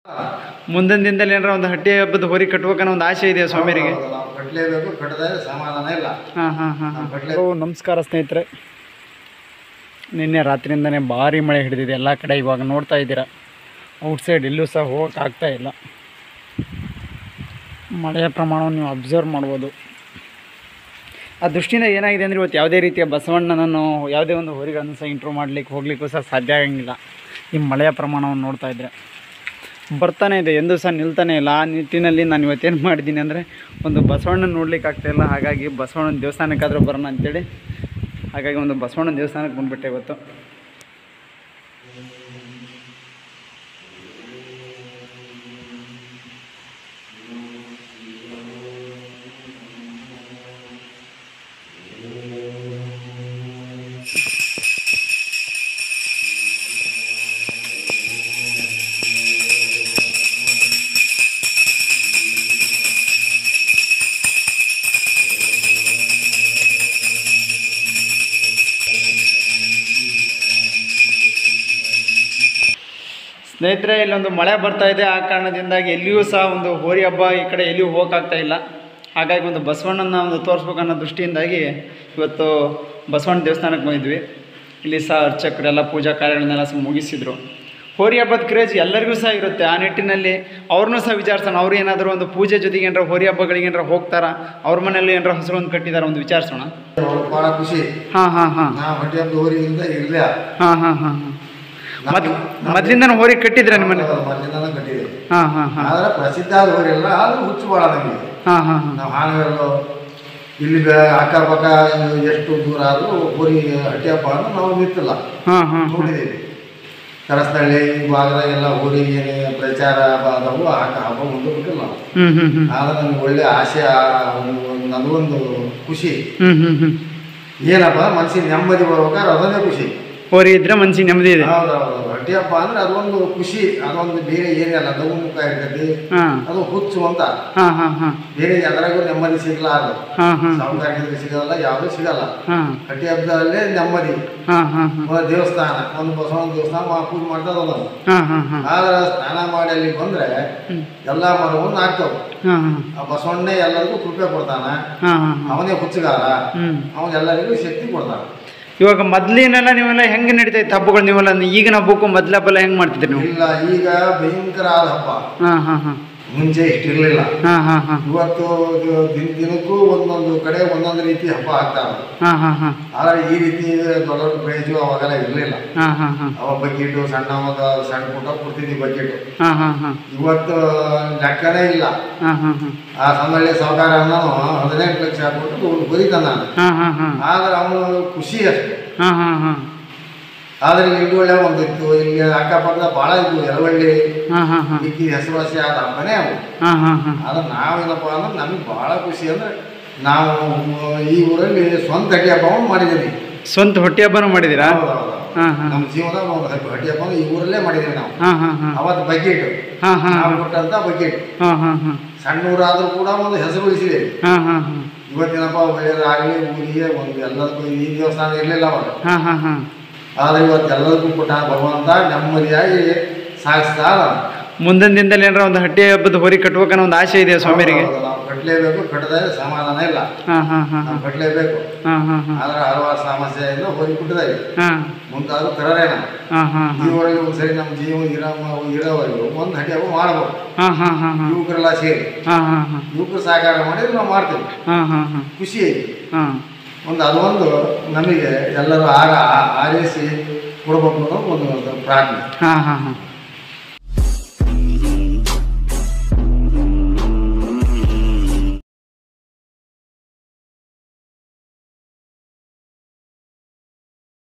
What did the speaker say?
ಮುಂದಿನ ದಿನದಲ್ಲಿ ಏನಾರ ಒಂದು ಹಟ್ಟಿ ಹಬ್ಬದ ಹೋರಿ ಕಟ್ಬೇಕನ್ನೋ ಒಂದು ಆಸೆ ಇದೆ ಸ್ವಾಮಿಯರಿಗೆ ಹೌದು, ನಾವು ಕಟ್ಟಲೇಬೇಕು ಕಟ್ಟದೆ ಸಮಾಧಾನ ಇಲ್ಲ ಹಾಂ ಹಾಂ ಹಾಂ ನಾವು ಕಟ್ಟಲೇ ನಮಸ್ಕಾರ ಸ್ನೇಹಿತರೆ ನಿನ್ನೆ ರಾತ್ರಿಯಿಂದನೇ ಭಾರಿ ಮಳೆ ಹಿಡಿದಿದೆ ಎಲ್ಲ ಕಡೆ ಇವಾಗ ನೋಡ್ತಾ ಇದ್ದೀರಾ ಔಟ್ಸೈಡ್ ಎಲ್ಲೂ ಸಹ ಹೋಗಕ್ಕೆ ಆಗ್ತಾ ಇಲ್ಲ ಮಳೆಯ ಪ್ರಮಾಣವನ್ನು ನೀವು ಅಬ್ಸರ್ವ್ ಮಾಡ್ಬೋದು ಆ ದೃಷ್ಟಿಯಿಂದ ಏನಾಗಿದೆ ಅಂದರೆ ಇವತ್ತು ಯಾವುದೇ ರೀತಿಯ ಬಸವಣ್ಣನನ್ನು ಯಾವುದೇ ಒಂದು ಹೋರಿಗಳನ್ನು ಸಹ ಇಂಟ್ರೂ ಮಾಡಲಿಕ್ಕೆ ಹೋಗ್ಲಿಕ್ಕೂ ಸಹ ಸಾಧ್ಯ ಆಗಂಗಿಲ್ಲ ಈ ಮಳೆಯ ಪ್ರಮಾಣವನ್ನು ನೋಡ್ತಾ ಇದ್ದರೆ ಬರ್ತಾನೆ ಇದೆ ಎಂದೂ ಸಹ ನಿಲ್ತಾನೆ ಇಲ್ಲ ಆ ನಿಟ್ಟಿನಲ್ಲಿ ನಾನು ಇವತ್ತೇನು ಮಾಡಿದ್ದೀನಿ ಅಂದರೆ ಒಂದು ಬಸವಣ್ಣನ ನೋಡ್ಲಿಕ್ಕೆ ಆಗ್ತಾ ಇಲ್ಲ ಹಾಗಾಗಿ ಬಸವಣ್ಣನ ದೇವಸ್ಥಾನಕ್ಕಾದರೂ ಬರೋಣ ಅಂತೇಳಿ ಹಾಗಾಗಿ ಒಂದು ಬಸವಣ್ಣನ ದೇವಸ್ಥಾನಕ್ಕೆ ಬಂದುಬಿಟ್ಟೆ ಇವತ್ತು ಸ್ನೇಹಿತರೆ ಇಲ್ಲೊಂದು ಮಳೆ ಬರ್ತಾ ಇದೆ ಆ ಕಾರಣದಿಂದಾಗಿ ಎಲ್ಲಿಯೂ ಸಹ ಒಂದು ಹೋರಿ ಹಬ್ಬ ಈ ಕಡೆ ಎಲ್ಲಿಯೂ ಹೋಗೋಕ್ಕಾಗ್ತಾ ಇಲ್ಲ ಹಾಗಾಗಿ ಒಂದು ಬಸವಣ್ಣನ ಒಂದು ತೋರಿಸ್ಬೇಕು ಅನ್ನೋ ದೃಷ್ಟಿಯಿಂದಾಗಿ ಇವತ್ತು ಬಸವಣ್ಣ ದೇವಸ್ಥಾನಕ್ಕೆ ಬಂದಿದ್ವಿ ಇಲ್ಲಿ ಸಹ ಅರ್ಚಕರೆಲ್ಲ ಪೂಜಾ ಕಾರ್ಯಗಳನ್ನೆಲ್ಲ ಸಹ ಮುಗಿಸಿದ್ರು ಹೋರಿ ಹಬ್ಬದ ಕ್ರೇಜ್ ಎಲ್ಲರಿಗೂ ಸಹ ಇರುತ್ತೆ ಆ ನಿಟ್ಟಿನಲ್ಲಿ ಅವ್ರನ್ನೂ ಸಹ ವಿಚಾರಿಸೋಣ ಅವ್ರು ಏನಾದರೂ ಒಂದು ಪೂಜೆ ಜೊತೆಗೆ ಏನಾರ ಹೋರಿ ಹಬ್ಬಗಳಿಗೆ ಏನಾರ ಹೋಗ್ತಾರಾ ಅವ್ರ ಮನೇಲಿ ಏನಾರ ಹಸಿರು ಒಂದು ಕಟ್ಟಿದಾರ ಒಂದು ವಿಚಾರಿಸೋಣ ಅವ್ರಿಗೆ ಭಾಳ ಖುಷಿ ಹಾಂ ಹಾಂ ಹಾಂ ನಾವು ಹೊಟ್ಟೆ ಹಬ್ಬದ ಊರಿಗಿಂದ ಇರಲಿಲ್ಲ ಹಾಂ ಹಾಂ ಹಾಂ ಹಾಂ ಮೊದ್ ಮೊದಲಿಂದ ಹೋರಿ ಕಟ್ಟಿದ್ರ ನಿಮ್ಮ ಮನೆ ಮೊದಲಿಂದ ಕಟ್ಟಿದೆ ಹಾಂ ಹಾಂ ಹಾಂ ಆದ್ರೆ ಪ್ರಸಿದ್ಧ ಆದ ಊರೆಲ್ಲ ಆದ್ರೂ ಹುಚ್ಚು ಭಾಳ ನಮಗೆ ಹಾಂ ಹಾಂ ಹಾಂ ನಾವು ಹಾನಗಲ್ಲು ಇಲ್ಲಿ ಬೆ- ಅಕ್ಕಪಕ್ಕ ಎಷ್ಟು ದೂರ ಆದರೂ ಊರಿ ಹಟ್ಟಿ ಹಬ್ಬ ಅಂದ್ರೆ ನಾವು ನಿಂತಿಲ್ಲ ಹಾಂ ಹಾಂ ನೋಡಿದ್ದೀವಿ ಕರಸ್ಥಳ್ಳಿ ಈ ಭಾಗದಾಗೆಲ್ಲ ಊರಿಗೆ ಏನೇ ಪ್ರಚಾರ ಆದವು ಆಕ ಹಬ್ಬ ಮುಂದೆ ಬಿಟ್ಟಿಲ್ಲ ನಾವು ಹ್ಮ್ ಹ್ಮ್ ಹ್ಮ್ ಆದ್ರೆ ನನಗೆ ಒಳ್ಳೆ ಆಸೆ ಆ- ಒಂದು- ನನಗೊಂದು ಖುಷಿ ಹ್ಮ್ ಹ್ಮ್ ಹ್ಮ್ ಏನಪ್ಪ ಮನಸ್ಸಿಗೆ ನೆಮ್ಮದಿ ಬರ್ಬೇಕಾದ್ರೆ ಅದನ್ನೇ ಖುಷಿ ಹೋರಿ ಇದ್ರೆ ಮನ್ಸಿಗೆ ನೆಮ್ಮದಿ ಇದೆ ಹೌದೌದು ಹಟ್ಟಿ ಹಬ್ಬ ಅಂದ್ರೆ ಅದೊಂದು ಖುಷಿ ಅದೊಂದು ಬೇರೆ ಏನಿಲ್ಲ ನಗು ಮುಖ ಇರ್ತೈತಿ ಹಾಂ ಅದು ಹುಚ್ಚು ಅಂತ ಹಾಂ ಹಾಂ ಹಾಂ ಬೇರೆ ಎದ್ರಾಗೂ ನೆಮ್ಮದಿ ಸಿಗ್ಲಾರ್ದು ಹಾಂ ಹಾಂ ಸಾಹುಕಾರಿದ್ರೆ ಸಿಗಲ್ಲ ಯಾವುದೂ ಸಿಗಲ್ಲ ಹಾಂ ಹಟ್ಟಿ ಹಬ್ಬದಲ್ಲೇ ನೆಮ್ಮದಿ ಹಾಂ ಹಾಂ ಹಾಂ ಒಂದು ದೇವಸ್ಥಾನ ಒಂದು ಬಸವನ ದೇವಸ್ಥಾನ ಮಾ- ಪೂಜೆ ಮಾಡ್ತದ ನಾವು ಹಾಂ ಹಾಂ ಹಾಂ ಆದ್ರೆ ಸ್ನಾನ ಮಾಡಿ ಅಲ್ಲಿ ಬಂದ್ರೆ ಹ್ಮ್. ಎಲ್ಲ ಮರವನ್ನು ಹಾಕ್ತಾವ ಹಾಂ ಹಾಂ ಆ ಬಸವಣ್ಣನೇ ಎಲ್ಲರಿಗೂ ಕೃಪೆ ಕೊಡ್ತಾನ ಹಾಂ ಹಾಂ ಅವನೇ ಹುಚ್ಚಗಾರ ಹ್ಞೂ ಅವನ ಎಲ್ಲರಿಗೂ ಶಕ್ತಿ ಕೊಡ್ತಾನ ಇವಾಗ ಮೊದ್ಲಿನೆಲ್ಲ ನೀವೆಲ್ಲ ಹೆಂಗೆ ನಡೀತೈತೆ ಹಬ್ಬಗಳು ನೀವೆಲ್ಲ ಈಗಿನ ಹಬ್ಬಕ್ಕೂ ಮೊದ್ಲ ಹಬ್ಬ ಹೆಂಗೆ ಮಾಡ್ತಿದ್ರಿ ನೀವು ಇಲ್ಲ ಈಗ ಭಯಂಕರ ಆದ ಹಬ್ಬ ಹಾಂ ಹಾಂ ಹಾಂ ಮುಂಚೆ ಇಷ್ಟಿರ್ಲಿಲ್ಲ ಹಾಂ ಹಾಂ ಹಾಂ ಇವತ್ತು ಇದು ದಿನ ದಿನಕ್ಕೂ ಒಂದೊಂದು ಕಡೆ ಒಂದೊಂದು ರೀತಿ ಹಬ್ಬ ಆಗ್ತಾವ ಹಾಂ ಹಾಂ ಹಾಂ ಆದ್ರೆ ಈ ರೀತಿ ದೊಡ್ಡ ದೊಡ್ಡ ಪ್ರೈಜು ಅವಾಗೆಲ್ಲ ಇರಲಿಲ್ಲ ಹಾಂ ಹಾಂ ಹಾಂ ಅವ ಬಕೆಟು ಸಣ್ಣ ಅವಾಗ ಸಣ್ಣ ಪುಟ್ಟ ಕೊಡ್ತಿದ್ವಿ ಬಕೆಟು ಹಾಂ ಹಾಂ ಹಾಂ ಇವತ್ತು ಲೆಕ್ಕನೇ ಇಲ್ಲ ಹಾಂ ಹಾಂ ಹಾಂ ಆ ಸಮಯ ಸಾವುಕಾರ ನಾನು ಹದಿನೆಂಟು ಲಕ್ಷ ಕೊಟ್ಟು ಬರೀತಾನ ನಾನು ಹಾಂ ಹಾಂ ಹಾಂ ಆದ್ರೆ ಅವನು ಖುಷಿ ಅಷ್ಟೆ ಹಾಂ ಹಾಂ ಹಾಂ ಆದ್ರೆ ಇಲ್ಲಿ ಒಳ್ಳೆ ಒಂದಿತ್ತು ಇಲ್ಲಿ ಅಕ್ಕಪಕ್ಕ ಭಾಳ ಇದ್ವು ಎರವಳ್ಳಿ ಹಾಂ ಹಾಂ ಹಾಂ ಇಕ್ಕಿ ಹೆಸರುವಾಸಿ ಆದ ಹಬ್ಬನೇ ಅವು ಹಾಂ ಹಾಂ ಹಾಂ ಆದ್ರೆ ನಾವೇನಪ್ಪ ಅಂದ್ರೆ ನಮಗೆ ಭಾಳ ಖುಷಿ ಅಂದ್ರೆ ನಾವು ಈ ಊರಲ್ಲಿ ಸ್ವಂತ ಅಡಿ ಹಬ್ಬವನ್ನು ಮಾಡಿದ್ದೀವಿ ಸ್ವಂತ ಹೊಟ್ಟೆ ಹಬ್ಬನೂ ಮಾಡಿದ್ದೀರಾ ಹೌದೌದು. ಹಾಂ ಹಾಂ ನಮ್ಮ ಜೀವನದಾಗ ಒಂದು ಅಡಿ ಹಬ್ಬ ಈ ಊರಲ್ಲೇ ಮಾಡಿದ್ದೀವಿ ನಾವು ಹಾಂ ಹಾಂ ಹಾಂ ಅವತ್ತು ಬಕೆಟ್ ಹಾಂ ಹಾಂ ನಾವು ಕೊಟ್ಟಂತ ಬಕೆಟ್ ಹಾಂ ಹಾಂ ಹಾಂ ಸಣ್ಣ ಊರಾದ್ರೂ ಕೂಡ ಒಂದು ಹೆಸರು ಉಳಿಸಿದೆ ಹಾಂ ಹಾಂ ಹಾಂ ಇವತ್ತಿನಪ್ಪ ಒಳ್ಳೆಯದಾಗಲಿ ಊರಿಗೆ ಒಂದು ಎಲ್ಲದಕ್ಕೂ ಈ ದೇವಸ್ಥಾನ ಇರಲಿಲ್ಲ ಅವಾಗ ಹಾಂ ಹಾಂ ಹಾಂ ಆದ್ರೆ ಇವತ್ತು ಎಲ್ಲದಕ್ಕೂ ಕೊಟ್ಟ ಭಗವಂತ ನೆಮ್ಮದಿಯಾಗಿ ಸಾಗಿಸ್ತಾ ಮುಂದಿನ ದಿನದಲ್ಲಿ ಏನಾರ ಒಂದು ಹಟ್ಟಿ ಹಬ್ಬದ ಹೋರಿ ಕಟ್ಬೇಕನ್ನೋ ಒಂದು ಆಸೆ ಇದೆ ಸ್ವಾಮಿಯರಿಗೆ ನಾವು ಕಟ್ಟಲೇಬೇಕು ಕಟ್ಟದೆ ಸಮಾಧಾನ ಇಲ್ಲ ಹಾಂ ಹಾಂ ಹಾಂ ನಾವು ಕಟ್ಟಲೇಬೇಕು ಹಾಂ ಹಾಂ ಹಾಂ ಆದ್ರೆ ಹಲವಾರು ಸಮಸ್ಯೆಯಿಂದ ಹೋಗಿ ಬಿಟ್ಟಿದ್ದೇವೆ ಹಾಂ ಮುಂದಾದ್ರೂ ತರರೇನ ಹಾಂ ಹಾಂ ಹಾಂ ಈವರೆಗೂ ಒಂದು ಸರಿ ನಮ್ಮ ಜೀವ ಇರೋ ಇರೋವರೆಗೂ ಒಂದು ಹಟ್ಟಿ ಹಬ್ಬ ಮಾಡ್ಬೇಕು ಹಾಂ ಹಾಂ ಹಾಂ ಹಾಂ ಯುವಕರೆಲ್ಲ ಸೇರಿ ಹಾಂ ಹಾಂ ಹಾಂ ಯುವಕರು ಸಹಕಾರ ಮಾಡಿದ್ರೆ ನಾವು ಮಾಡ್ತೀವಿ ಹಾಂ ಹಾಂ ಹಾಂ ಖುಷಿ ಐತಿ ಹಾಂ ಒಂದು ಅದೊಂದು ನಮಗೆ ಎಲ್ಲರೂ ಆಗ ಆ- ಆರೈಸಿ ಕೊಡ್ಬೇಕು ಅನ್ನೋ ಒಂದು ಪ್ರಾರ್ಥನೆ ಹಾಂ ಹಾಂ ಹಾಂ